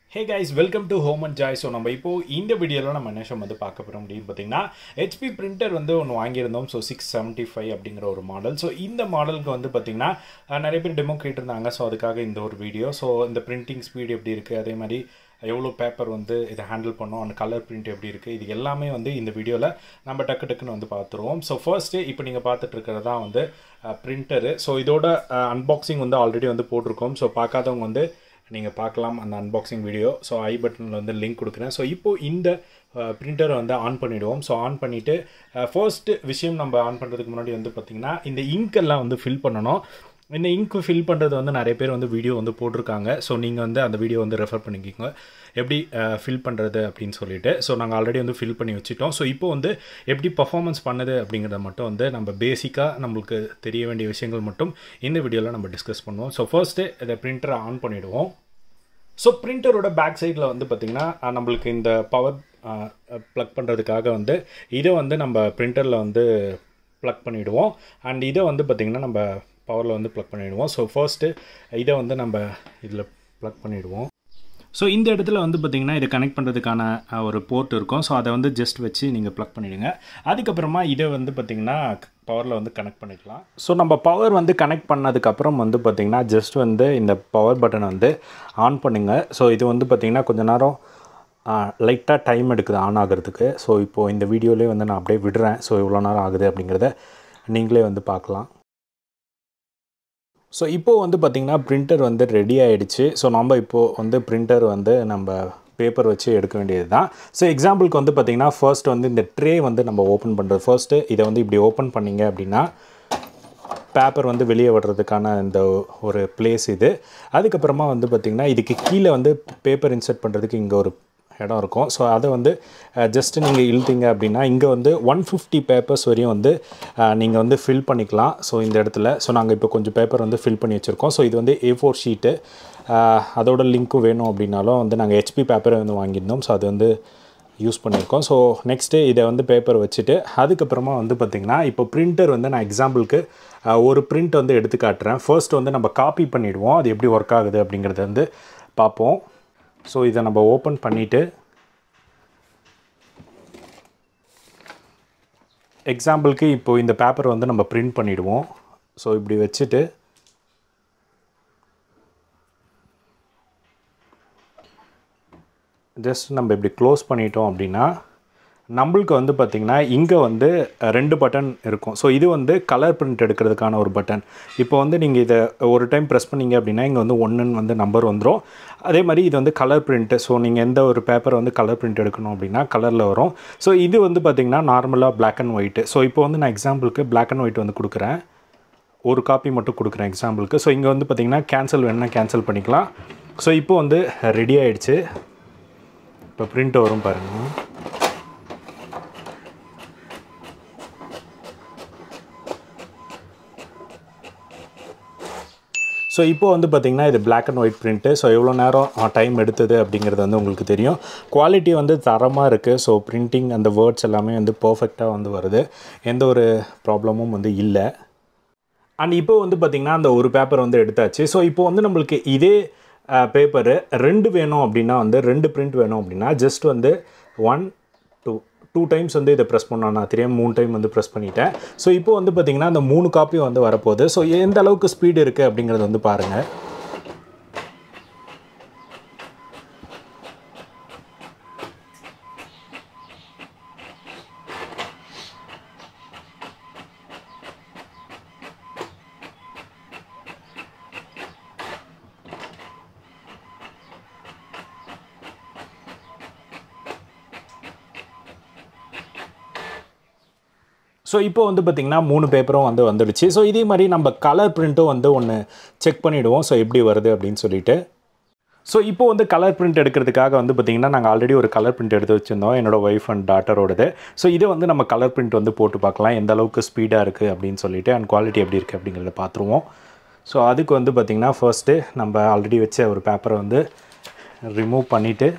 hey guys welcome to home and joy so நம்ம இப்போ இந்த வீடியோவில் நம்ம என்ன விஷயம் வந்து பார்க்க போகிறோம் அப்படின்னு பார்த்தீங்கன்னா ஹெச்பி பிரிண்டர் வந்து ஒன்று வாங்கியிருந்தோம் ஸோ சிக்ஸ் செவன்ட்டி ஃபைவ் அப்படிங்கிற ஒரு மாடல் ஸோ இந்த மாடலுக்கு வந்து பார்த்தீங்கன்னா அஹ், நிறைய பேர் டெமோ கேட்டிருந்தாங்க ஸோ அதுக்காக இந்த ஒரு வீடியோ ஸோ இந்த பிரிண்டிங் ஸ்பீடு எப்படி இருக்குது அதே மாதிரி எவ்வளோ பேப்பர் வந்து இதை ஹேண்டில் பண்ணோம் அந்த கலர் பிரிண்ட் எப்படி இருக்குது இது எல்லாமே வந்து இந்த வீடியோவில் நம்ம டக்கு டக்குன்னு வந்து பார்த்துருவோம் ஸோ ஃபர்ஸ்ட்டு இப்போ நீங்கள் பார்த்துட்டு இருக்கிறது தான் வந்து பிரிண்டரு ஸோ இதோட அன்பாக்சிங் வந்து ஆல்ரெடி வந்து போட்டிருக்கோம் ஸோ பார்க்காதவங்க வந்து நீங்கள் பார்க்கலாம் அந்த அன்பாக்சிங் வீடியோ ஸோ ஐ பட்டனில் வந்து லிங்க் கொடுக்குறேன் ஸோ இப்போ இந்த பிரிண்டரை வந்து ஆன் பண்ணிவிடுவோம் ஸோ ஆன் பண்ணிவிட்டு ஃபர்ஸ்ட் விஷயம் நம்ம ஆன் பண்ணுறதுக்கு முன்னாடி வந்து பார்த்திங்கன்னா இந்த இங்க்கெல்லாம் வந்து ஃபில் பண்ணணும் இந்த இங்க் ஃபில் பண்ணுறது வந்து நிறைய பேர் வந்து வீடியோ வந்து போட்டிருக்காங்க ஸோ நீங்கள் வந்து அந்த வீடியோ வந்து ரெஃபர் பண்ணிக்கோங்க எப்படி ஃபில் பண்ணுறது அப்படின்னு சொல்லிட்டு ஸோ நாங்கள் ஆல்ரெடி வந்து ஃபில் பண்ணி வச்சுட்டோம் ஸோ இப்போ வந்து எப்படி பர்ஃபார்மன்ஸ் பண்ணுது அப்படிங்கிறத மட்டும் வந்து நம்ம பேசிக்காக நம்மளுக்கு தெரிய வேண்டிய விஷயங்கள் மட்டும் இந்த வீடியோவில் நம்ம டிஸ்கஸ் பண்ணுவோம் ஸோ ஃபர்ஸ்ட்டு இதை பிரிண்டரை ஆன் பண்ணிவிடுவோம் ஸோ பிரிண்டரோட பேக் சைடில் வந்து பார்த்திங்கன்னா அஹ், நம்மளுக்கு இந்த பவர் ப்ளக் பண்ணுறதுக்காக வந்து இதை வந்து நம்ம பிரிண்டரில் வந்து ப்ளக் பண்ணிவிடுவோம் அண்ட் இதை வந்து பார்த்திங்கன்னா நம்ம பவரில் வந்து ப்ளக் பண்ணிவிடுவோம் ஸோ ஃபர்ஸ்ட்டு இதை வந்து நம்ம இதில் ப்ளக் பண்ணிவிடுவோம் ஸோ இந்த இடத்துல வந்து பார்த்திங்கன்னா இதை கனெக்ட் பண்ணுறதுக்கான அஹ், ஒரு போர்ட் இருக்கும் ஸோ அதை வந்து ஜஸ்ட் வச்சு நீங்கள் ப்ளக் பண்ணிவிடுங்க அதுக்கப்புறமா இதை வந்து பார்த்திங்கன்னா பவரில் வந்து கனெக்ட் பண்ணிக்கலாம் ஸோ நம்ம பவர் வந்து கனெக்ட் பண்ணதுக்கப்புறம் வந்து பார்த்திங்கன்னா ஜஸ்ட் வந்து இந்த பவர் பட்டனை வந்து ஆன் பண்ணுங்க ஸோ இது வந்து பார்த்திங்கன்னா கொஞ்ச நேரம் லைட்டாக டைம் எடுக்குது ஆன் ஆகிறதுக்கு ஸோ இப்போது இந்த வீடியோலேயே வந்து நான் அப்படியே விடுறேன் ஸோ இவ்வளோ நேரம் ஆகுது அப்படிங்கிறத நீங்களே வந்து பார்க்கலாம் ஸோ இப்போது வந்து பார்த்திங்கன்னா பிரிண்டர் வந்து ரெடி ஆகிடுச்சு ஸோ நம்ம இப்போது வந்து பிரிண்டர் வந்து நம்ம பேப்பர் வச்சு எடுக்க வேண்டியது தான் ஸோ எக்ஸாம்பிளுக்கு வந்து பார்த்திங்கன்னா ஃபர்ஸ்ட் வந்து இந்த ட்ரே வந்து நம்ம ஓப்பன் பண்ணுறது ஃபர்ஸ்ட்டு இதை வந்து இப்படி ஓப்பன் பண்ணிங்க அப்படின்னா பேப்பர் வந்து வெளியே விடுறதுக்கான இந்த ஒரு பிளேஸ் இது அதுக்கப்புறமா வந்து பார்த்திங்கன்னா இதுக்கு கீழே வந்து பேப்பர் இன்சர்ட் பண்ணுறதுக்கு இங்கே ஒரு இடம் இருக்கும் ஸோ அதை வந்து ஜஸ்ட்டு நீங்கள் இழுத்தீங்க அப்படின்னா இங்கே வந்து ஒன் ஃபிஃப்டி பேப்பர்ஸ் வரையும் வந்து நீங்கள் வந்து ஃபில் பண்ணிக்கலாம் ஸோ இந்த இடத்துல ஸோ நாங்கள் இப்போ கொஞ்சம் பேப்பர் வந்து ஃபில் பண்ணி வச்சுருக்கோம் ஸோ இது வந்து ஏ ஃபோர் ஷீட்டு அதோட லிங்க்கும் வேணும் அப்படின்னாலும் வந்து நாங்கள் ஹெச்பி பேப்பரை வந்து வாங்கியிருந்தோம் ஸோ அது வந்து யூஸ் பண்ணியிருக்கோம் ஸோ நெக்ஸ்ட்டு இதை வந்து பேப்பர் வச்சுட்டு அதுக்கப்புறமா வந்து பார்த்திங்கன்னா இப்போ பிரிண்டர் வந்து நான் எக்ஸாம்பிளுக்கு ஒரு பிரிண்ட் வந்து எடுத்து காட்டுறேன் ஃபர்ஸ்ட் வந்து நம்ம காப்பி பண்ணிவிடுவோம் அது எப்படி ஒர்க் ஆகுது அப்படிங்கிறத வந்து பார்ப்போம் ஸோ இதை நம்ம ஓப்பன் பண்ணிவிட்டு எக்ஸாம்பிளுக்கு இப்போ இந்த பேப்பர் வந்து நம்ம பிரிண்ட் பண்ணிவிடுவோம் ஸோ இப்படி வச்சுட்டு ஜஸ்ட் நம்ம இப்படி க்ளோஸ் பண்ணிட்டோம் அப்படின்னா நம்மளுக்கு வந்து பார்த்திங்கன்னா இங்கே வந்து அஹ், ரெண்டு பட்டன் இருக்கும் ஸோ இது வந்து கலர் பிரிண்ட் எடுக்கிறதுக்கான ஒரு பட்டன் இப்போ வந்து நீங்கள் இதை ஒரு டைம் ப்ரெஸ் பண்ணீங்க அப்படின்னா இங்கே வந்து ஒன்றுன்னு வந்து நம்பர் வந்துடும் அதே மாதிரி இது வந்து கலர் பிரிண்ட்டு ஸோ நீங்கள் எந்த ஒரு பேப்பரை வந்து கலர் பிரிண்ட் எடுக்கணும் அப்படின்னா கலரில் வரும் ஸோ இது வந்து பார்த்திங்கன்னா நார்மலாக Black அண்ட் ஒயிட்டு ஸோ இப்போ வந்து நான் எக்ஸாம்பிளுக்கு Black அண்ட் ஒயிட் வந்து கொடுக்குறேன் ஒரு காப்பி மட்டும் கொடுக்குறேன் எக்ஸாம்பிளுக்கு ஸோ இங்கே வந்து பார்த்திங்கன்னா கேன்சல் வேணும்னா கேன்சல் பண்ணிக்கலாம் ஸோ இப்போ வந்து ரெடி ஆயிடுச்சு இப்போ பிரிண்ட் வரும் பாருங்கள் ஸோ இப்போ வந்து பார்த்திங்கன்னா இது Black and white print so எவ்வளோ நேரம் டைம் எடுத்தது அப்படிங்கிறது வந்து உங்களுக்கு தெரியும் குவாலிட்டி வந்து தரமாக இருக்குது ஸோ பிரிண்டிங் அந்த வேர்ட்ஸ் எல்லாமே வந்து பர்ஃபெக்டாக வந்து வருது எந்த ஒரு ப்ராப்ளமும் வந்து இல்லை அண்ட் இப்போ வந்து பார்த்திங்கன்னா அந்த ஒரு பேப்பர் வந்து எடுத்தாச்சு ஸோ இப்போ வந்து நம்மளுக்கு இதே பேப்பரு ரெண்டு வேணும் அப்படின்னா வந்து ரெண்டு பிரிண்ட் வேணும் அப்படின்னா ஜஸ்ட் வந்து ஒன் டூ டூ டைம்ஸ் வந்து இதை ப்ரெஸ் பண்ணோம் நான் தெரியாம மூணு டைம் வந்து ப்ரெஸ் பண்ணிட்டேன் ஸோ இப்போ வந்து பார்த்திங்கன்னா அந்த மூணு காப்பியும் வந்து வரப்போகுது ஸோ எந்த அளவுக்கு ஸ்பீடு இருக்குது அப்படிங்கிறது வந்து பாருங்கள் ஸோ இப்போ வந்து பார்த்திங்கன்னா மூணு பேப்பரும் வந்து வந்துடுச்சு ஸோ இதே மாதிரி நம்ம கலர் பிரிண்ட்டும் வந்து ஒன்று செக் பண்ணிவிடுவோம் ஸோ எப்படி வருது அப்படின்னு சொல்லிட்டு ஸோ இப்போ வந்து கலர் பிரிண்ட் எடுக்கிறதுக்காக வந்து பார்த்திங்கன்னா நாங்கள் ஆல்ரெடி ஒரு கலர் பிரிண்ட் எடுத்து வச்சுருந்தோம் என்னோட ஒய்ஃப் அண்ட் டாட்டரோடது ஸோ இதை வந்து நம்ம கலர் பிரிண்ட் வந்து போட்டு பார்க்கலாம் எந்த அளவுக்கு ஸ்பீடாக இருக்குது அப்படின்னு சொல்லிட்டு அண்ட் குவாலிட்டி எப்படி இருக்குது அப்படிங்கிறத பார்த்துருவோம் ஸோ அதுக்கு வந்து பார்த்திங்கன்னா ஃபர்ஸ்ட்டு நம்ம ஆல்ரெடி வச்ச ஒரு பேப்பரை வந்து ரிமூவ் பண்ணிவிட்டு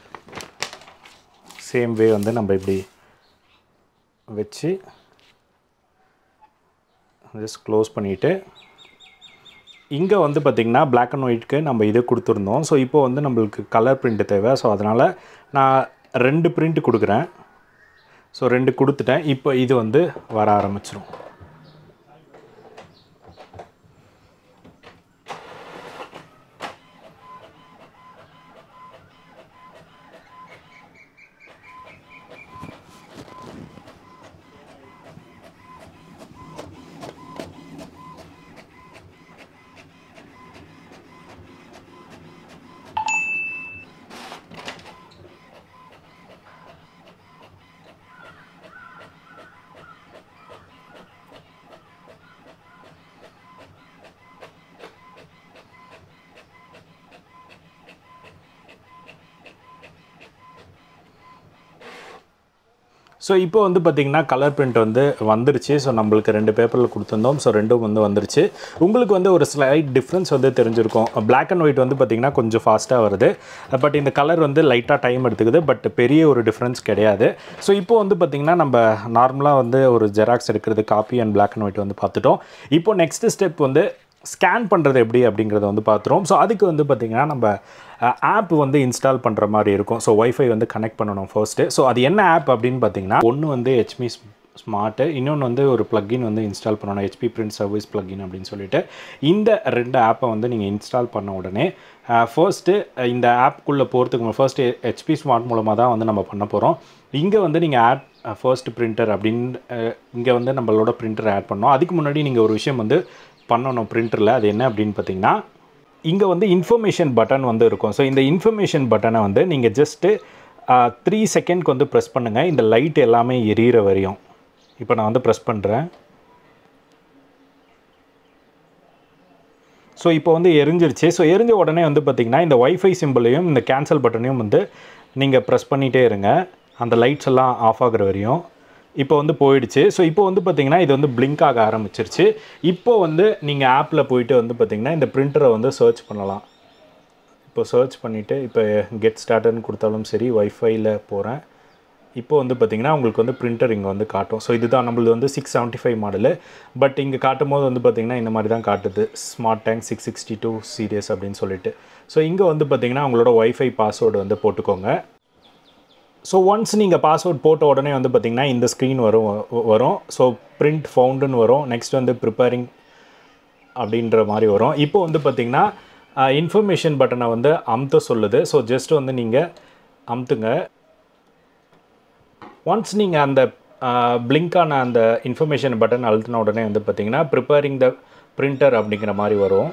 சேம் வே வந்து நம்ம இப்படி வச்சு ஜஸ்ட் க்ளோஸ் பண்ணிவிட்டு இங்கே வந்து பார்த்திங்கன்னா Black அண்ட் ஒயிட்க்கு நம்ம இது கொடுத்துருந்தோம் ஸோ இப்போ வந்து நம்மளுக்கு கலர் பிரிண்ட் தேவை ஸோ அதனால் நான் ரெண்டு பிரிண்ட் கொடுக்குறேன் ஸோ ரெண்டு கொடுத்துட்டேன் இப்போ இது வந்து வர ஆரம்பிச்சிரும் ஸோ இப்போ வந்து பார்த்திங்கன்னா கலர் பிரிண்ட் வந்து வந்துருச்சு ஸோ நம்மளுக்கு ரெண்டு பேப்பரில் கொடுத்துருந்தோம் ஸோ ரெண்டும் வந்து வந்துருச்சு உங்களுக்கு வந்து ஒரு ஸ்லைட் டிஃப்ரென்ஸ் வந்து தெரிஞ்சிருக்கும் Black அண்ட் ஒயிட் வந்து பார்த்திங்கன்னா கொஞ்சம் ஃபாஸ்ட்டாக வருது பட் இந்த கலர் வந்து லைட்டாக டைம் எடுத்துக்குது பட் பெரிய ஒரு டிஃப்ரென்ஸ் கிடையாது ஸோ இப்போ வந்து பார்த்திங்கன்னா நம்ம நார்மலாக வந்து ஒரு ஜெராக்ஸ் எடுக்கிறது copy and Black and white வந்து பார்த்துட்டோம் இப்போ நெக்ஸ்ட் ஸ்டெப் வந்து ஸ்கேன் பண்ணுறது எப்படி அப்படிங்கிறத வந்து பார்த்துருவோம் ஸோ அதுக்கு வந்து பார்த்திங்கன்னா நம்ம ஆப் வந்து இன்ஸ்டால் பண்ணுற மாதிரி இருக்கும் ஸோ ஒய்ஃபை வந்து கனெக்ட் பண்ணணும் ஃபர்ஸ்ட்டு ஸோ அது என்ன ஆப் அப்படின்னு பார்த்தீங்கன்னா ஒன்று வந்து ஹெச்மி ஸ்மார்ட்டு இன்னொன்று வந்து ஒரு plugin வந்து இன்ஸ்டால் பண்ணணும் ஹெச்பி பிரிண்ட் சர்வீஸ் plugin அப்படின்னு சொல்லிட்டு இந்த ரெண்டு ஆப்பை வந்து நீங்கள் இன்ஸ்டால் பண்ண உடனே ஃபர்ஸ்ட்டு இந்த ஆப்குள்ளே போகிறதுக்கு ஃபர்ஸ்ட்டு ஹெச்பி ஸ்மார்ட் மூலமாக தான் வந்து நம்ம பண்ண போகிறோம் இங்கே வந்து நீங்கள் ஆட் ஃபர்ஸ்ட் பிரிண்டர் அப்படின்னு இங்கே வந்து நம்மளோட பிரிண்டர் ஆட் பண்ணோம் அதுக்கு முன்னாடி நீங்கள் ஒரு விஷயம் வந்து பண்ணணும் பிரிண்டரில் அது என்ன அப்படின்னு பார்த்தீங்கன்னா இங்கே வந்து இன்ஃபர்மேஷன் பட்டன் வந்து இருக்கும் ஸோ இந்த இன்ஃபர்மேஷன் பட்டனை வந்து நீங்கள் ஜஸ்ட்டு த்ரீ செகண்ட்க்கு வந்து ப்ரெஸ் பண்ணுங்கள் இந்த லைட் எல்லாமே எரியிற வரையும் இப்போ நான் வந்து ப்ரெஸ் பண்ணுறேன் ஸோ இப்போ வந்து எரிஞ்சிருச்சு ஸோ எரிஞ்ச உடனே வந்து பார்த்திங்கன்னா இந்த ஒய்ஃபை சிம்பிளையும் இந்த கேன்சல் பட்டனையும் வந்து நீங்கள் ப்ரெஸ் பண்ணிகிட்டே இருங்க அந்த லைட்ஸ் எல்லாம் ஆஃப் ஆகுற வரையும் இப்போ வந்து போயிடுச்சு ஸோ இப்போ வந்து பார்த்திங்கன்னா இது வந்து blink ஆக ஆரம்பிச்சிருச்சு இப்போ வந்து நீங்கள் ஆப்பில் போயிட்டு வந்து பார்த்திங்கன்னா இந்த பிரிண்டரை வந்து சர்ச் பண்ணலாம் இப்போ சர்ச் பண்ணிவிட்டு இப்போ கெட் ஸ்டார்டர்னு கொடுத்தாலும் சரி ஒய்ஃபைல போகிறேன் இப்போ வந்து பார்த்திங்கன்னா உங்களுக்கு வந்து பிரிண்டர் இங்கே வந்து காட்டும் ஸோ இதுதான் நம்மளது வந்து six seventy five model but இங்கே காட்டும் போது வந்து பார்த்திங்கன்னா இந்த மாதிரி தான் காட்டுது smart tank six sixty two series அப்படின்னு சொல்லிட்டு ஸோ இங்கே வந்து பார்த்திங்கன்னா உங்களோட ஒய்ஃபை பாஸ்வேர்டு வந்து போட்டுக்கோங்க ஸோ ஒன்ஸ் நீங்கள் பாஸ்வேர்ட் போட்ட உடனே வந்து பார்த்திங்கன்னா இந்த ஸ்க்ரீன் வரும் வரும் ஸோ பிரிண்ட் ஃபவுண்டுன்னு வரும் நெக்ஸ்ட் வந்து ப்ரிப்பேரிங் அப்படின்ற மாதிரி வரும் இப்போ வந்து பார்த்திங்கன்னா இன்ஃபர்மேஷன் பட்டனை வந்து அமுத்த சொல்லுது ஸோ ஜஸ்ட் வந்து நீங்கள் அமுத்துங்க ஒன்ஸ் நீங்கள் அந்த பிளிங்கான அந்த இன்ஃபர்மேஷன் பட்டன் அழுத்தின உடனே வந்து பார்த்தீங்கன்னா ப்ரிப்பேரிங் த பிரிண்டர் அப்படிங்கிற மாதிரி வரும்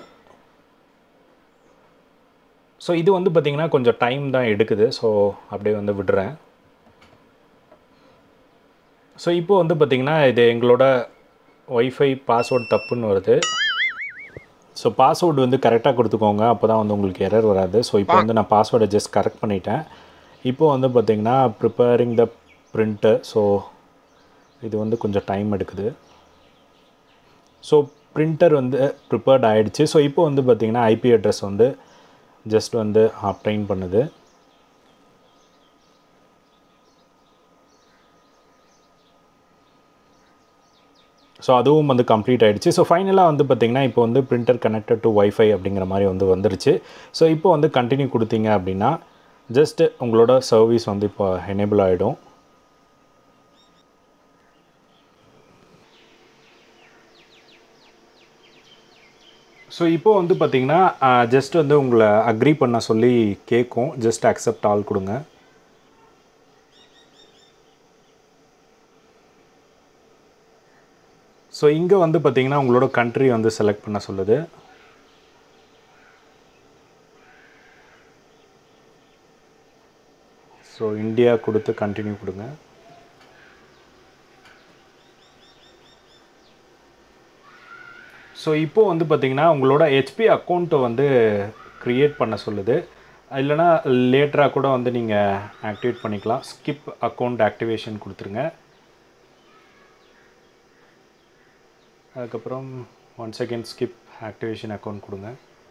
ஸோ இது வந்து பார்த்திங்கன்னா கொஞ்சம் டைம் தான் எடுக்குது ஸோ அப்படியே வந்து விடுறேன் ஸோ இப்போ வந்து பார்த்திங்கன்னா இது எங்களோட ஒய்ஃபை பாஸ்வேர்டு தப்புன்னு வருது ஸோ பாஸ்வேர்டு வந்து கரெக்டாக கொடுத்துக்கோங்க அப்போ தான் வந்து உங்களுக்கு எரர் வராது ஸோ இப்போ வந்து நான் பாஸ்வேர்டை ஜஸ்ட் கரெக்ட் பண்ணிட்டேன் இப்போ வந்து பார்த்திங்கன்னா ப்ரிப்பேரிங் த பிரிண்ட்டு ஸோ இது வந்து கொஞ்சம் டைம் எடுக்குது ஸோ பிரிண்டர் வந்து ப்ரிப்பேர்ட் ஆகிடுச்சு ஸோ இப்போ வந்து பார்த்திங்கன்னா ஐபி அட்ரஸ் வந்து ஜஸ்ட் வந்து அப்டைன் பண்ணுது ஸோ அதுவும் வந்து கம்ப்ளீட் ஆகிடுச்சு ஸோ ஃபைனலாக வந்து பார்த்திங்கன்னா இப்போ வந்து பிரிண்டர் கனெக்டட் டு ஒய்ஃபை அப்படிங்கிற மாதிரி வந்து வந்துருச்சு ஸோ இப்போ வந்து கண்டினியூ கொடுத்தீங்க அப்படின்னா ஜஸ்ட்டு உங்களோட சர்வீஸ் வந்து இப்போ எனேபிள் ஆகிடும் ஸோ இப்போ வந்து பார்த்தீங்கன்னா ஜஸ்ட் வந்து உங்களை அக்ரி பண்ண சொல்லி கேட்கும் ஜஸ்ட் அக்செப்ட் ஆல் கொடுங்க ஸோ இங்கே வந்து பார்த்தீங்கன்னா உங்களோட கண்ட்ரி வந்து செலக்ட் பண்ண சொல்லுது ஸோ இந்தியா கொடுத்து கண்டினியூ கொடுங்க ஸோ இப்போது வந்து பார்த்திங்கன்னா உங்களோட ஹெச்பி அக்கௌண்ட்டை வந்து க்ரியேட் பண்ண சொல்லுது இல்லைனா லேட்டராக கூட வந்து நீங்கள் ஆக்டிவேட் பண்ணிக்கலாம் ஸ்கிப் அக்கௌண்ட் ஆக்டிவேஷன் கொடுத்துருங்க அதுக்கப்புறம் one second skip activation account கொடுங்க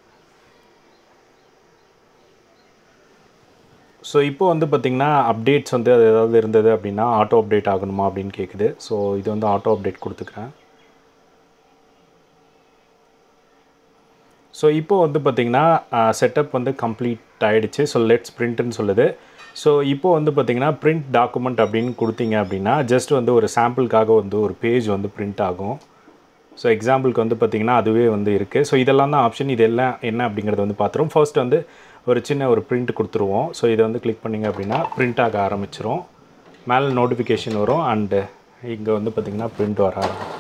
ஸோ இப்போ வந்து பார்த்திங்கன்னா அப்டேட்ஸ் வந்து அது ஏதாவது இருந்தது அப்படின்னா ஆட்டோ அப்டேட் ஆகணுமா அப்படின்னு கேட்குது ஸோ இது வந்து ஆட்டோ அப்டேட் கொடுத்துக்கிறேன் ஸோ இப்போ வந்து பார்த்திங்கன்னா செட்டப் வந்து கம்ப்ளீட் ஆகிடுச்சு ஸோ லெட்ஸ் பிரிண்ட்னு சொல்லுது ஸோ இப்போ வந்து பார்த்திங்கன்னா பிரிண்ட் டாக்குமெண்ட் அப்படின்னு கொடுத்தீங்க அப்படின்னா ஜஸ்ட் வந்து ஒரு சாம்பிளுக்காக வந்து ஒரு பேஜ் வந்து பிரிண்ட் ஆகும் ஸோ எக்ஸாம்பிளுக்கு வந்து பார்த்திங்கன்னா அதுவே வந்து இருக்குது ஸோ இதெல்லாம் தான் ஆப்ஷன் இதெல்லாம் என்ன அப்படிங்கிறத வந்து பார்த்துரும் ஃபர்ஸ்ட் வந்து ஒரு சின்ன ஒரு பிரிண்ட் கொடுத்துருவோம் ஸோ இதை வந்து கிளிக் பண்ணிங்க அப்படின்னா பிரிண்ட் ஆக ஆரம்பிச்சிரும் மேலே நோட்டிஃபிகேஷன் வரும் அண்டு இங்கே வந்து பார்த்திங்கன்னா பிரிண்ட் வர ஆரம்பிக்கும்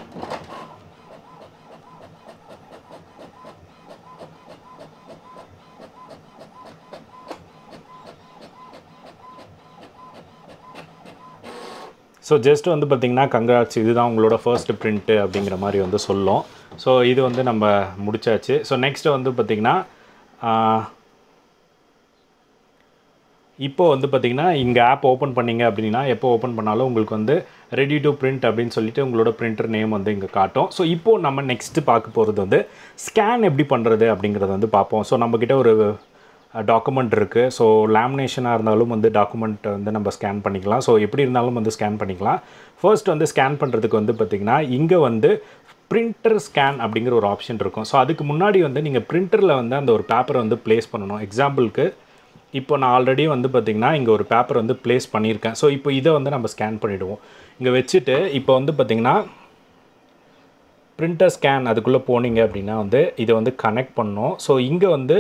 ஸோ ஜஸ்ட் வந்து பார்த்திங்கன்னா கங்க்ராட்ஸ் இதுதான் உங்களோட ஃபர்ஸ்ட் பிரிண்ட்டு அப்படிங்கிற மாதிரி வந்து சொல்லும் ஸோ இது வந்து நம்ம முடிச்சாச்சு ஸோ நெக்ஸ்ட் வந்து பார்த்திங்கன்னா இப்போ வந்து பார்த்திங்கன்னா இங்கே ஆப் ஓப்பன் பண்ணீங்க அப்படின்னா எப்போ ஓப்பன் பண்ணாலும் உங்களுக்கு வந்து ரெடி டு பிரிண்ட் அப்படின்னு சொல்லிட்டு உங்களோட பிரிண்டர் நேம் வந்து இங்கே காட்டும் ஸோ இப்போது நம்ம நெக்ஸ்ட்டு பார்க்க போகிறது வந்து ஸ்கேன் எப்படி பண்ணுறது அப்படிங்கிறத வந்து பார்ப்போம் ஸோ நம்மக்கிட்ட ஒரு டாக்குமெண்ட் இருக்குது ஸோ லேமினேஷனாக இருந்தாலும் வந்து டாக்குமெண்ட் வந்து நம்ம ஸ்கேன் பண்ணிக்கலாம் ஸோ எப்படி இருந்தாலும் வந்து ஸ்கேன் பண்ணிக்கலாம் ஃபர்ஸ்ட் வந்து ஸ்கேன் பண்ணுறதுக்கு வந்து பார்த்திங்கன்னா இங்கே வந்து பிரிண்டர் ஸ்கேன் அப்படிங்கிற ஒரு ஆப்ஷன் இருக்கும் ஸோ அதுக்கு முன்னாடி வந்து நீங்கள் பிரிண்டரில் வந்து அந்த ஒரு பேப்பரை வந்து ப்ளேஸ் பண்ணணும் எக்ஸாம்பிளுக்கு இப்போ நான் ஆல்ரெடி வந்து பார்த்திங்கன்னா இங்கே ஒரு பேப்பர் வந்து ப்ளேஸ் பண்ணியிருக்கேன் ஸோ இப்போ இதை வந்து நம்ம ஸ்கேன் பண்ணிவிடுவோம் இங்கே வச்சுட்டு இப்போ வந்து பார்த்திங்கன்னா பிரிண்டர் ஸ்கேன் அதுக்குள்ளே போனீங்க அப்படின்னா வந்து இதை வந்து கனெக்ட் பண்ணோம் ஸோ இங்கே வந்து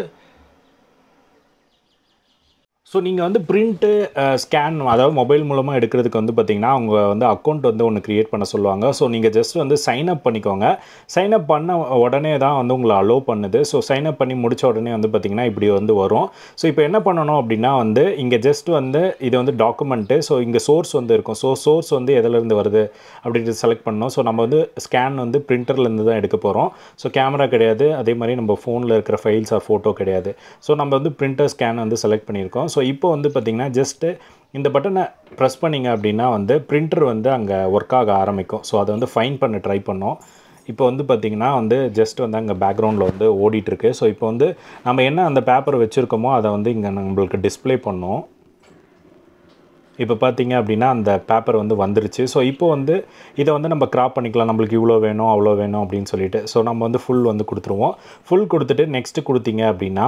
ஸோ நீங்கள் வந்து பிரிண்ட்டு ஸ்கேன் அதாவது மொபைல் மூலமாக எடுக்கிறதுக்கு வந்து பார்த்திங்கன்னா அவங்க வந்து அக்கௌண்ட் வந்து ஒன்று க்ரியேட் பண்ண சொல்லுவாங்க ஸோ நீங்கள் ஜஸ்ட் வந்து சைன் அப் பண்ணிக்கோங்க சைன் அப் பண்ண உடனே தான் வந்து உங்களை அலோவ் பண்ணுது ஸோ சைன் அப் பண்ணி முடித்த உடனே வந்து பார்த்திங்கன்னா இப்படி வந்து வரும் ஸோ இப்போ என்ன பண்ணணும் அப்படின்னா வந்து இங்கே ஜஸ்ட் வந்து இது வந்து டாக்குமெண்ட்டு ஸோ இங்கே சோர்ஸ் வந்து இருக்கும் ஸோ சோர்ஸ் வந்து எதுலேருந்து வருது அப்படின்றது செலக்ட் பண்ணணும் ஸோ நம்ம வந்து ஸ்கேன் வந்து பிரிண்டர்லேருந்து தான் எடுக்க போகிறோம் ஸோ கேமரா கிடையாது அதே மாதிரி நம்ம ஃபோனில் இருக்கிற ஃபைல்ஸ் ஆர் ஃபோட்டோ கிடையாது ஸோ நம்ம வந்து பிரிண்டர் ஸ்கேன் வந்து செலக்ட் பண்ணியிருக்கோம் ஸோ இப்போ வந்து பார்த்திங்கன்னா ஜஸ்ட்டு இந்த பட்டனை ப்ரெஸ் பண்ணிங்க அப்படின்னா வந்து பிரிண்டர் வந்து அங்கே ஒர்க் ஆக ஆரம்பிக்கும் ஸோ அதை வந்து ஃபைன் பண்ண ட்ரை பண்ணோம் இப்போ வந்து பார்த்திங்கன்னா வந்து ஜஸ்ட் வந்து அங்கே பேக்ரவுண்டில் வந்து ஓடிட்டுருக்கு ஸோ இப்போ வந்து நம்ம என்ன அந்த பேப்பர் வச்சுருக்கோமோ அதை வந்து இங்கே நம்மளுக்கு டிஸ்பிளே பண்ணோம் இப்போ பார்த்தீங்க அப்படின்னா அந்த பேப்பர் வந்து வந்துருச்சு ஸோ இப்போ வந்து இதை வந்து நம்ம கிராப் பண்ணிக்கலாம் நம்மளுக்கு இவ்வளோ வேணும் அவ்வளோ வேணும் அப்படின்னு சொல்லிட்டு ஸோ நம்ம வந்து ஃபுல் வந்து கொடுத்துருவோம் ஃபுல் கொடுத்துட்டு நெக்ஸ்ட்டு கொடுத்தீங்க அப்படின்னா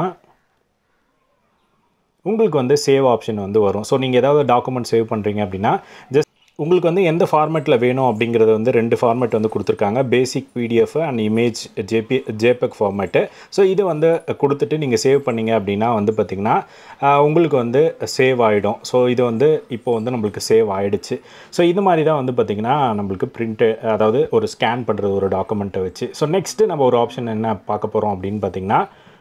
உங்களுக்கு வந்து சேவ் ஆப்ஷன் வந்து வரும் ஸோ நீங்கள் ஏதாவது டாக்குமெண்ட் சேவ் பண்ணுறீங்க அப்படின்னா ஜஸ்ட் உங்களுக்கு வந்து எந்த ஃபார்மேட்டில் வேணும் அப்படிங்கிறது வந்து ரெண்டு ஃபார்மேட் வந்து கொடுத்துருக்காங்க basic PDF and image JP JPEG format so இதை வந்து கொடுத்துட்டு நீங்கள் சேவ் பண்ணீங்க அப்படின்னா வந்து பார்த்திங்கன்னா உங்களுக்கு வந்து சேவ் ஆகிடும் ஸோ இது வந்து இப்போ வந்து நம்மளுக்கு சேவ் ஆகிடுச்சு ஸோ இது மாதிரி தான் வந்து பார்த்திங்கன்னா நம்மளுக்கு பிரிண்ட்டு அதாவது ஒரு ஸ்கேன் பண்ணுறது ஒரு டாக்குமெண்ட்டை வச்சு ஸோ நெக்ஸ்ட்டு நம்ம ஒரு ஆப்ஷன் என்ன பார்க்க போகிறோம் அப்படின்னு பார்த்திங்கன்னா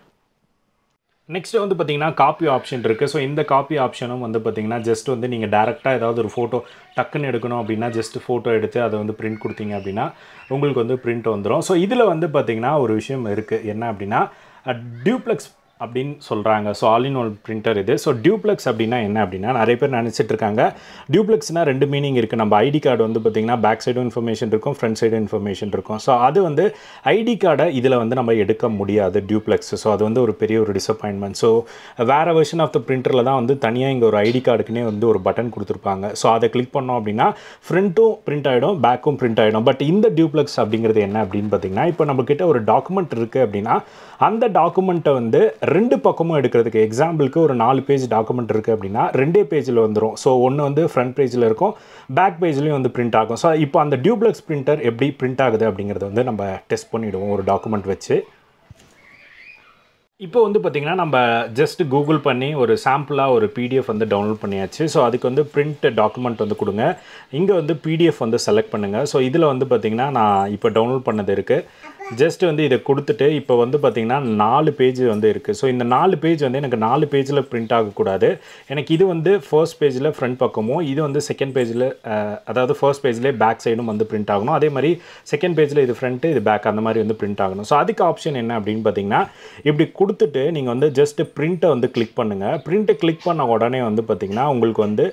நெக்ஸ்ட் வந்து பார்த்தீங்கன்னா காப்பி ஆப்ஷன் இருக்குது ஸோ இந்த காப்பி ஆப்ஷனும் வந்து பார்த்தீங்கன்னா ஜஸ்ட் வந்து நீங்கள் டேரெக்டாக ஏதாவது ஒரு ஃபோட்டோ டக்குன்னு எடுக்கணும் அப்படின்னா ஜஸ்ட் ஃபோட்டோ எடுத்து அதை வந்து பிரிண்ட் கொடுத்தீங்க அப்படின்னா உங்களுக்கு வந்து பிரிண்ட் வந்துடும் ஸோ இதில் வந்து பார்த்தீங்கன்னா ஒரு விஷயம் இருக்குது என்ன அப்படின்னா டியூப்ளெக்ஸ் அப்படின்னு சொல்கிறாங்க so all in one printer இது ஸோ டியூப்ளெக்ஸ் அப்படின்னா என்ன அப்படின்னா நிறைய பேர் நினச்சிட்டு இருக்காங்க டியூப்ளெக்ஸ்னால் ரெண்டு மீனிங் இருக்குது நம்ம ஐடி கார்டு வந்து பார்த்திங்கன்னா பேக் சைடும் இன்ஃபர்மேஷன் இருக்கும் ஃப்ரண்ட் சைடும் இன்ஃபர்மேஷன் இருக்கும் ஸோ அது வந்து ஐடி கார்டை இதில் வந்து நம்ம எடுக்க முடியாது டியூப்ளெக்ஸ் ஸோ அது வந்து ஒரு பெரிய ஒரு டிசப்பாயின்மெண்ட் ஸோ வேறு வெர்ஷன் ஆஃப் த பிரிண்டரில் தான் வந்து தனியாக இங்கே ஒரு ஐடி கார்டுக்குனே வந்து ஒரு பட்டன் கொடுத்துருப்பாங்க ஸோ அதை கிளிக் பண்ணோம் அப்படின்னா ஃப்ரண்ட்டும் பிரிண்ட் ஆகிடும் பேக்கும் பிரிண்ட் ஆகிடும் பட் இந்த டியூப்ளெக்ஸ் அப்படிங்கிறது என்ன அப்படின்னு பார்த்தீங்கன்னா இப்போ நம்மக்கிட்ட ஒரு டாக்குமெண்ட் இருக்குது அப்படின்னா அந்த டாக்குமெண்ட்டை வந்து ரெண்டு பக்கமும் எடுக்கிறதுக்கு எக்ஸாம்பிளுக்கு ஒரு நாலு பேஜ் டாக்குமெண்ட் இருக்குது அப்படின்னா ரெண்டே பேஜில் வந்துடும் ஸோ ஒன்று வந்து ஃப்ரண்ட் பேஜில் இருக்கும் பேக் பேஜ்லேயும் வந்து பிரிண்ட் ஆகும் ஸோ இப்போ அந்த டியூப்ளெக்ஸ் பிரிண்டர் எப்படி பிரிண்ட் ஆகுது அப்படிங்கிறத வந்து நம்ம டெஸ்ட் பண்ணிவிடுவோம் ஒரு டாக்குமெண்ட் வச்சு இப்போ வந்து பார்த்திங்கன்னா நம்ம ஜஸ்ட் கூகுள் பண்ணி ஒரு சாம்பிளாக ஒரு பிடிஎஃப் வந்து டவுன்லோட் பண்ணியாச்சு ஸோ அதுக்கு வந்து பிரிண்ட் டாக்குமெண்ட் வந்து கொடுங்க இங்கே வந்து பிடிஎஃப் வந்து செலக்ட் பண்ணுங்கள் ஸோ இதில் வந்து பார்த்திங்கன்னா நான் இப்போ டவுன்லோட் பண்ணது இருக்குது ஜஸ்ட் வந்து இதை கொடுத்துட்டு இப்போ வந்து பார்த்திங்கன்னா நாலு பேஜ் வந்து இருக்குது ஸோ இந்த நாலு பேஜ் வந்து எனக்கு நாலு பேஜில் பிரிண்ட் ஆகக்கூடாது எனக்கு இது வந்து ஃபர்ஸ்ட் பேஜில் ஃப்ரண்ட் பக்கமும் இது வந்து செகண்ட் பேஜில் அதாவது ஃபர்ஸ்ட் பேஜ்லேயே பேக் சைடும் வந்து பிரிண்ட் ஆகணும் அதே மாதிரி செகண்ட் பேஜில் இது ஃப்ரண்ட்டு இது பேக் அந்த மாதிரி வந்து பிரிண்ட் ஆகணும் ஸோ அதுக்கு ஆப்ஷன் என்ன அப்படின்னு பார்த்தீங்கன்னா இப்படி கொடுத்துட்டு நீங்கள் வந்து ஜஸ்ட் பிரிண்ட்டை வந்து கிளிக் பண்ணுங்கள் பிரிண்ட்டை கிளிக் பண்ண உடனே வந்து பார்த்திங்கன்னா உங்களுக்கு வந்து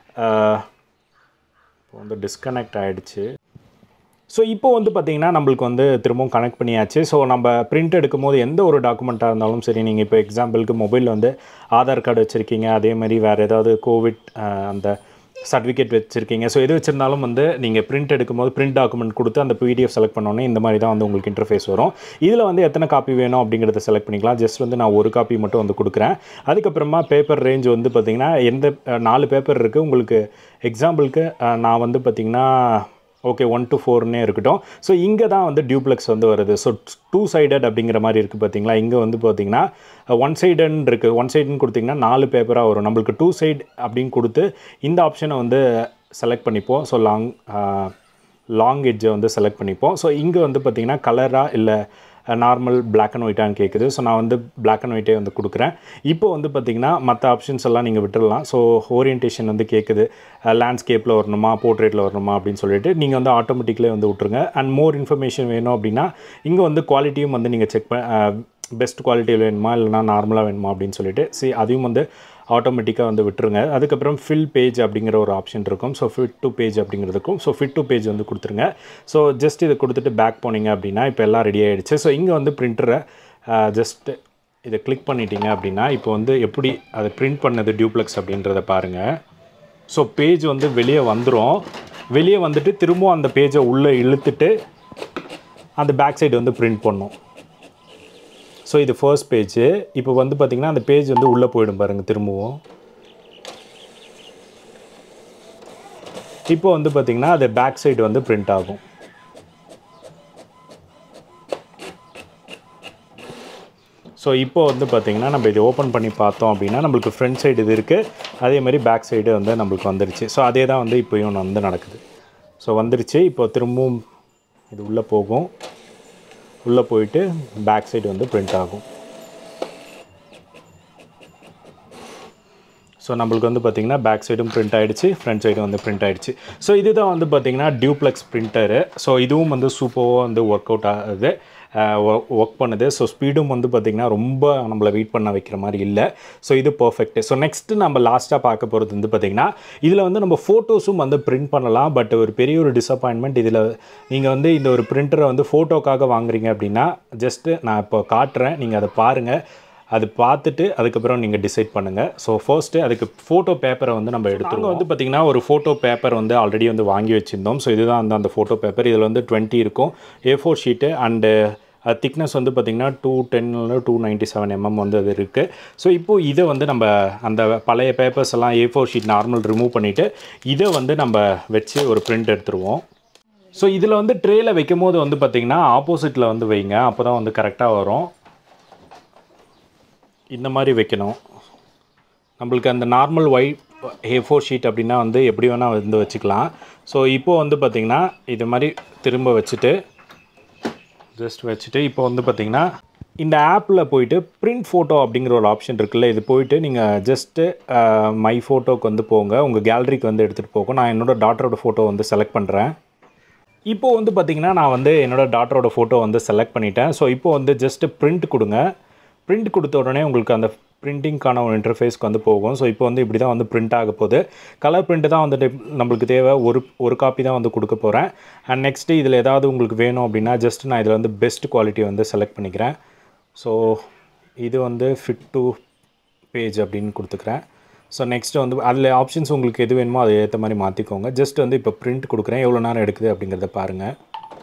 இப்போ வந்து டிஸ்கனெக்ட் ஆகிடுச்சு ஸோ இப்போ வந்து பார்த்திங்கன்னா நம்மளுக்கு வந்து திரும்பவும் கனெக்ட் பண்ணியாச்சு ஸோ நம்ம பிரிண்ட் எடுக்கும்போது எந்த ஒரு டாக்குமெண்ட்டாக இருந்தாலும் சரி நீங்கள் இப்போ எக்ஸாம்பிளுக்கு மொபைலில் வந்து ஆதார் கார்டு வச்சுருக்கீங்க அதே மாதிரி வேறு ஏதாவது கோவிட் அந்த சர்டிஃபிகேட் வச்சுருக்கீங்க ஸோ எது வச்சிருந்தாலும் வந்து நீங்கள் பிரிண்ட் எடுக்கும்போது பிரிண்ட் டாக்குமெண்ட் கொடுத்து அந்த பிடிஎஃப் செலக்ட் பண்ணோன்னே இந்த மாதிரி தான் வந்து உங்களுக்கு இன்டர்ஃபேஸ் வரும் இதில் வந்து எத்தனை காப்பி வேணும் அப்படிங்கிறத செலக்ட் பண்ணிக்கலாம் ஜஸ்ட் வந்து நான் ஒரு காப்பி மட்டும் வந்து கொடுக்குறேன் அதுக்கப்புறமா பேப்பர் ரேஞ்ச் வந்து பார்த்திங்கன்னா எந்த அஹ், நாலு பேப்பர் இருக்குது உங்களுக்கு எக்ஸாம்பிளுக்கு அஹ், நான் வந்து பார்த்திங்கன்னா ஓகே ஒன் டு ஃபோர்னே இருக்கட்டும் ஸோ இங்கே தான் வந்து டியூப்ளெக்ஸ் வந்து வருது ஸோ டூ சைடட் அப்படிங்கிற மாதிரி இருக்குது பார்த்தீங்களா இங்கே வந்து பார்த்தீங்கன்னா ஒன் சைடுன்னு இருக்குது ஒன் சைடுன்னு கொடுத்தீங்கன்னா நாலு பேப்பராக வரும் நம்மளுக்கு டூ சைடு அப்படின்னு கொடுத்து இந்த ஆப்ஷனை வந்து செலக்ட் பண்ணிப்போம் ஸோ லாங் லாங் எட்ஜை வந்து செலக்ட் பண்ணிப்போம் ஸோ இங்கே வந்து பார்த்திங்கன்னா கலராக இல்லை நார்மல் பிளாக் அண்ட் ஒயிட்டான்னு கேட்குது ஸோ நான் வந்து பிளாக் அண்ட் ஒயிட்டே வந்து கொடுக்குறேன் இப்போ வந்து பார்த்திங்கன்னா மற்ற ஆப்ஷன்ஸ் எல்லாம் நீங்கள் விட்டுடலாம் ஸோ ஓரியன்டேஷன் வந்து கேட்குது லேண்ட்ஸ்கேப்பில் வரணுமா போர்ட்ரேட்டில் வரணுமா அப்படின்னு சொல்லிட்டு நீங்கள் வந்து ஆட்டோமேட்டிக்லேயே வந்து விட்ருங்க அண்ட் மோர் இன்ஃபர்மேஷன் வேணும் அப்படின்னா இங்கே வந்து குவாலிட்டியும் வந்து நீங்கள் செக் பண்ண பெஸ்ட் குவாலிட்டியில் வேணுமா இல்லைனா நார்மலாக வேணுமா அப்படின்னு சொல்லிட்டு சி அதையும் வந்து ஆட்டோமேட்டிக்காக வந்து விட்டுருங்க அதுக்கப்புறம் ஃபில் பேஜ் அப்படிங்கிற ஒரு ஆப்ஷன் இருக்கும் ஸோ ஃபிட் டு பேஜ் அப்படிங்கிறதுக்கும் ஸோ ஃபிட் டு பேஜ் வந்து கொடுத்துருங்க ஸோ ஜஸ்ட் இதை கொடுத்துட்டு பேக் போனீங்க அப்படின்னா இப்போ எல்லாம் ரெடி ஆகிடுச்சு ஸோ இங்கே வந்து பிரிண்டரை ஜஸ்ட் இதை கிளிக் பண்ணிட்டீங்க அப்படின்னா இப்போ வந்து எப்படி அதை பிரிண்ட் பண்ணது டியூப்ளெக்ஸ் அப்படின்றத பாருங்கள் ஸோ பேஜ் வந்து வெளியே வந்துடும் வெளியே வந்துட்டு திரும்பவும் அந்த பேஜை உள்ளே இழுத்துட்டு அந்த பேக் சைடு வந்து பிரிண்ட் பண்ணும் ஸோ இது ஃபர்ஸ்ட் பேஜ் இப்போ வந்து பார்த்திங்கன்னா அந்த பேஜ் வந்து உள்ளே போயிடும் பாருங்கள் திரும்பவும் இப்போ வந்து பார்த்திங்கன்னா அது பேக் சைடு வந்து பிரிண்ட் ஆகும் ஸோ இப்போ வந்து பார்த்திங்கன்னா நம்ம இது ஓப்பன் பண்ணி பார்த்தோம் அப்படின்னா நம்மளுக்கு ஃப்ரண்ட் சைடு இது இருக்குது அதே மாதிரி பேக் சைடு வந்து நம்மளுக்கு வந்துருச்சு ஸோ அதே தான் வந்து இப்போயும் வந்து நடக்குது ஸோ வந்துருச்சு இப்போ திரும்பவும் இது உள்ளே போகும் உள்ளே போயிட்டு பேக் சைடு வந்து பிரிண்ட் ஆகும் ஸோ நம்மளுக்கு வந்து பார்த்திங்கன்னா பேக் சைடும் பிரிண்ட் ஆகிடுச்சு ஃப்ரண்ட் சைடும் வந்து பிரிண்ட் ஆகிடுச்சு ஸோ இதுதான் வந்து பார்த்திங்கன்னா டியூப்ளெக்ஸ் பிரிண்டரு ஸோ இதுவும் வந்து சூப்பராக வந்து ஒர்க் அவுட் ஆகுது ஒர்க் பண்ணுது ஸோ ஸ்பீடும் வந்து பார்த்திங்கன்னா ரொம்ப நம்மளை வெயிட் பண்ண வைக்கிற மாதிரி இல்லை ஸோ இது பர்ஃபெக்ட் ஸோ நெக்ஸ்ட்டு நம்ம லாஸ்ட்டாக பார்க்க போகிறது வந்து பார்த்திங்கன்னா இதில் வந்து நம்ம ஃபோட்டோஸும் வந்து பிரிண்ட் பண்ணலாம் பட் ஒரு பெரிய ஒரு டிசப்பாயின்மெண்ட் இதில் நீங்கள் வந்து இந்த ஒரு பிரிண்டரை வந்து ஃபோட்டோக்காக வாங்குறீங்க அப்படின்னா ஜஸ்ட்டு நான் இப்போ காட்டுறேன் நீங்கள் அதை பாருங்கள் அது பார்த்துட்டு அதுக்கப்புறம் நீங்கள் டிசைட் பண்ணுங்கள் ஸோ ஃபர்ஸ்ட்டு அதுக்கு ஃபோட்டோ பேப்பரை வந்து நம்ம எடுத்துருவோம் வந்து பார்த்திங்கன்னா ஒரு ஃபோட்டோ பேப்பர் வந்து ஆல்ரெடி வந்து வாங்கி வச்சுருந்தோம் ஸோ இதுதான் வந்து அந்த ஃபோட்டோ பேப்பர் இதில் வந்து டுவெண்ட்டி இருக்கும் A four sheet and thickness வந்து பார்த்திங்கன்னா டூ டென்னில் டூ நைன்ட்டி செவன் எம்எம் வந்து அது இருக்குது ஸோ இப்போது இதை வந்து நம்ம அந்த பழைய பேப்பர்ஸ் எல்லாம் A four sheet normal remove பண்ணிவிட்டு இதை வந்து நம்ம வச்சு ஒரு பிரிண்ட் எடுத்துருவோம் ஸோ இதில் வந்து ட்ரேயில் வைக்கும் போது வந்து பார்த்திங்கன்னா ஆப்போசிட்டில் வந்து வைங்க அப்போ தான் வந்து கரெக்டாக வரும் இந்த மாதிரி வைக்கணும் நம்மளுக்கு அந்த normal white A four sheet அப்படின்னா வந்து எப்படி வேணால் வந்து வச்சுக்கலாம் ஸோ இப்போது வந்து பார்த்திங்கன்னா இது மாதிரி திரும்ப வச்சுட்டு ஜஸ்ட் வச்சுட்டு இப்போ வந்து பார்த்திங்கன்னா இந்த ஆப்பில் போயிட்டு பிரிண்ட் ஃபோட்டோ அப்படிங்கிற ஒரு ஆப்ஷன் இருக்குல்ல இது போயிட்டு நீங்கள் ஜஸ்ட்டு மை ஃபோட்டோக்கு வந்து போங்க உங்கள் கேலரிக்கு வந்து எடுத்துகிட்டு போகும் நான் என்னோடய டாட்டரோட ஃபோட்டோ வந்து செலக்ட் பண்ணுறேன் இப்போது வந்து பார்த்திங்கன்னா நான் வந்து என்னோடய டாட்டரோட ஃபோட்டோ வந்து செலக்ட் பண்ணிட்டேன் ஸோ இப்போ வந்து ஜஸ்ட்டு பிரிண்ட் கொடுங்க பிரிண்ட் கொடுத்த உடனே உங்களுக்கு அந்த பிரிண்டிங்க்கான ஒரு இன்டர்ஃபேஸ்க்கு வந்து போகும் ஸோ இப்போ வந்து இப்படி தான் வந்து பிரிண்ட் ஆக போகுது கலர் பிரிண்ட் தான் வந்துட்டு நம்மளுக்கு தேவை ஒரு ஒரு காப்பி தான் வந்து கொடுக்க போகிறேன் அண்ட் நெக்ஸ்ட்டு இதில் ஏதாவது உங்களுக்கு வேணும் அப்படின்னா ஜஸ்ட் நான் இதில் வந்து பெஸ்ட் குவாலிட்டி வந்து செலக்ட் பண்ணிக்கிறேன் ஸோ இது வந்து ஃபிட் டு பேஜ் அப்படின்னு கொடுத்துக்கிறேன் ஸோ நெக்ஸ்ட் வந்து அதில் ஆப்ஷன்ஸ் உங்களுக்கு எது வேணுமோ அதை ஏற்ற மாதிரி மாற்றிக்கோங்க ஜஸ்ட் வந்து இப்போ பிரிண்ட் கொடுக்குறேன் எவ்வளோ நேரம் எடுக்குது அப்படிங்கிறத பாருங்கள்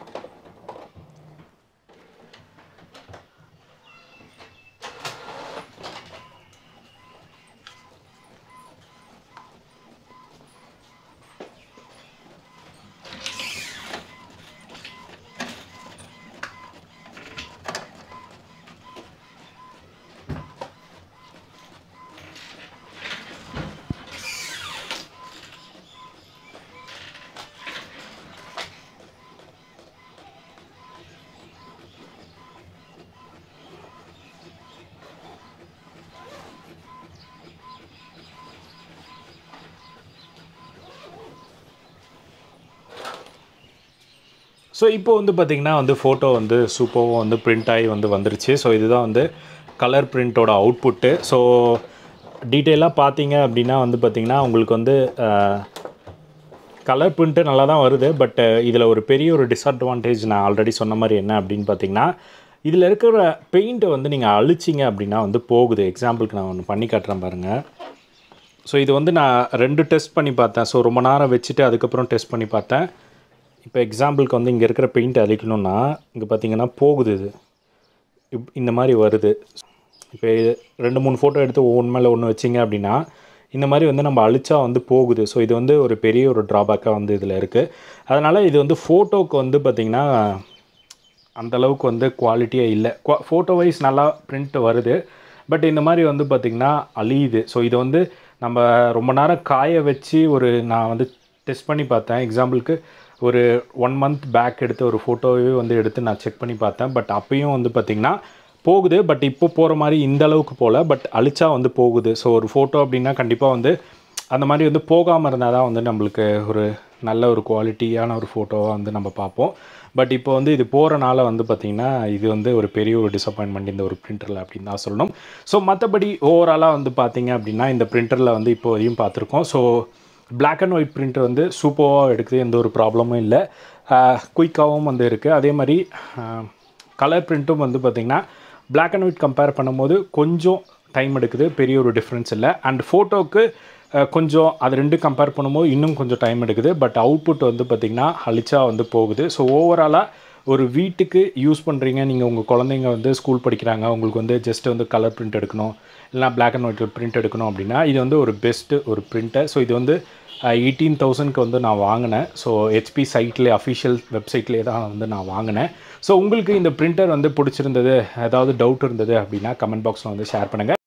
ஸோ இப்போ வந்து பார்த்திங்கன்னா வந்து ஃபோட்டோ வந்து சூப்பராக வந்து பிரிண்ட் ஆகி வந்து வந்துருச்சு ஸோ இதுதான் வந்து கலர் பிரிண்ட்டோட அவுட்புட்டு ஸோ டீட்டெயிலாக பார்த்தீங்க அப்படின்னா வந்து பார்த்திங்கன்னா உங்களுக்கு வந்து கலர் பிரிண்ட்டு நல்லா தான் வருது பட் இதில் ஒரு பெரிய ஒரு டிஸ்அட்வான்டேஜ் நான் ஆல்ரெடி சொன்ன மாதிரி என்ன அப்படின்னு பார்த்தீங்கன்னா இதில் இருக்கிற பெயிண்ட்டை வந்து நீங்கள் அழிச்சிங்க அப்படின்னா வந்து போகுது எக்ஸாம்பிளுக்கு நான் ஒன்று பண்ணி காட்டுறேன் பாருங்கள் ஸோ இது வந்து நான் ரெண்டு டெஸ்ட் பண்ணி பார்த்தேன் ஸோ ரொம்ப நேரம் வச்சுட்டு அதுக்கப்புறம் டெஸ்ட் பண்ணி பார்த்தேன் இப்போ எக்ஸாம்பிளுக்கு வந்து இங்கே இருக்கிற பெயிண்ட் அழிக்கணும்னா இங்கே பார்த்தீங்கன்னா போகுது இது இப் இந்த மாதிரி வருது இப்போ இது ரெண்டு மூணு ஃபோட்டோ எடுத்து ஒவ்வொன்று மேலே ஒன்று வச்சிங்க அப்படின்னா இந்த மாதிரி வந்து நம்ம அழிச்சா வந்து போகுது ஸோ இது வந்து ஒரு பெரிய ஒரு ட்ராபேக்காக வந்து இதில் இருக்குது அதனால் இது வந்து ஃபோட்டோவுக்கு வந்து பார்த்திங்கன்னா அந்த அளவுக்கு வந்து குவாலிட்டியாக இல்லை ஃபோட்டோ வைஸ் நல்லா பிரிண்ட் வருது பட் இந்த மாதிரி வந்து பார்த்திங்கன்னா அழியுது ஸோ இது வந்து நம்ம ரொம்ப நேரம் காய வச்சு ஒரு நான் வந்து டெஸ்ட் பண்ணி பார்த்தேன் எக்ஸாம்பிளுக்கு ஒரு ஒன் மந்த் பேக் எடுத்த ஒரு ஃபோட்டோவே வந்து எடுத்து நான் செக் பண்ணி பார்த்தேன் பட் அப்பயும் வந்து பார்த்திங்கன்னா போகுது பட் இப்போ போகிற மாதிரி இந்த அளவுக்கு போகல பட் அழிச்சா வந்து போகுது ஸோ ஒரு ஃபோட்டோ அப்படின்னா கண்டிப்பாக வந்து அந்த மாதிரி வந்து போகாமல் இருந்தால் தான் வந்து நம்மளுக்கு ஒரு நல்ல ஒரு குவாலிட்டியான ஒரு ஃபோட்டோவாக வந்து நம்ம பார்ப்போம் பட் இப்போ வந்து இது போகிறனால வந்து பார்த்திங்கன்னா இது வந்து ஒரு பெரிய ஒரு டிசப்பாயின்மெண்ட் இந்த ஒரு பிரிண்டரில் அப்படின்னு தான் சொல்லணும் ஸோ மற்றபடி ஓவராலாக வந்து பார்த்தீங்க அப்படின்னா இந்த பிரிண்டரில் வந்து இப்போ வரையும் பார்த்துருக்கோம் so black and white printer வந்து சூப்பராக எடுக்குது எந்த ஒரு ப்ராப்ளமும் இல்லை குயிக்காகவும் வந்து இருக்குது அதே மாதிரி கலர் பிரிண்ட்டும் வந்து பார்த்திங்கன்னா பிளாக் அண்ட் ஒயிட் கம்பேர் பண்ணும்போது கொஞ்சம் டைம் எடுக்குது பெரிய ஒரு டிஃப்ரென்ஸ் இல்லை அண்ட் ஃபோட்டோவுக்கு கொஞ்சம் அது ரெண்டு கம்பேர் பண்ணும்போது இன்னும் கொஞ்சம் டைம் எடுக்குது பட் அவுட்புட் வந்து பார்த்திங்கன்னா அழிச்சா வந்து போகுது ஸோ ஓவராலாக ஒரு வீட்டுக்கு யூஸ் பண்ணுறீங்க நீங்கள் உங்கள் குழந்தைங்க வந்து ஸ்கூல் படிக்கிறாங்க உங்களுக்கு வந்து ஜஸ்ட் வந்து கலர் பிரிண்ட் எடுக்கணும் இல்லைனா பிளாக் அண்ட் ஒயிட் பிரிண்ட் எடுக்கணும் அப்படின்னா இது வந்து ஒரு பெஸ்ட்டு ஒரு பிரிண்டர் ஸோ இது வந்து எயிட்டீன் தௌசண்ட்க்கு வந்து நான் வாங்கினேன் ஸோ ஹெச்பி சைட்லேயே அஃபிஷியல் வெப்சைட்லேயே தான் வந்து நான் வாங்கினேன் ஸோ உங்களுக்கு இந்த பிரிண்டர் வந்து பிடிச்சிருந்தது ஏதாவது டவுட் இருந்தது அப்படின்னா கமெண்ட் பாக்ஸில் வந்து ஷேர் பண்ணுங்கள்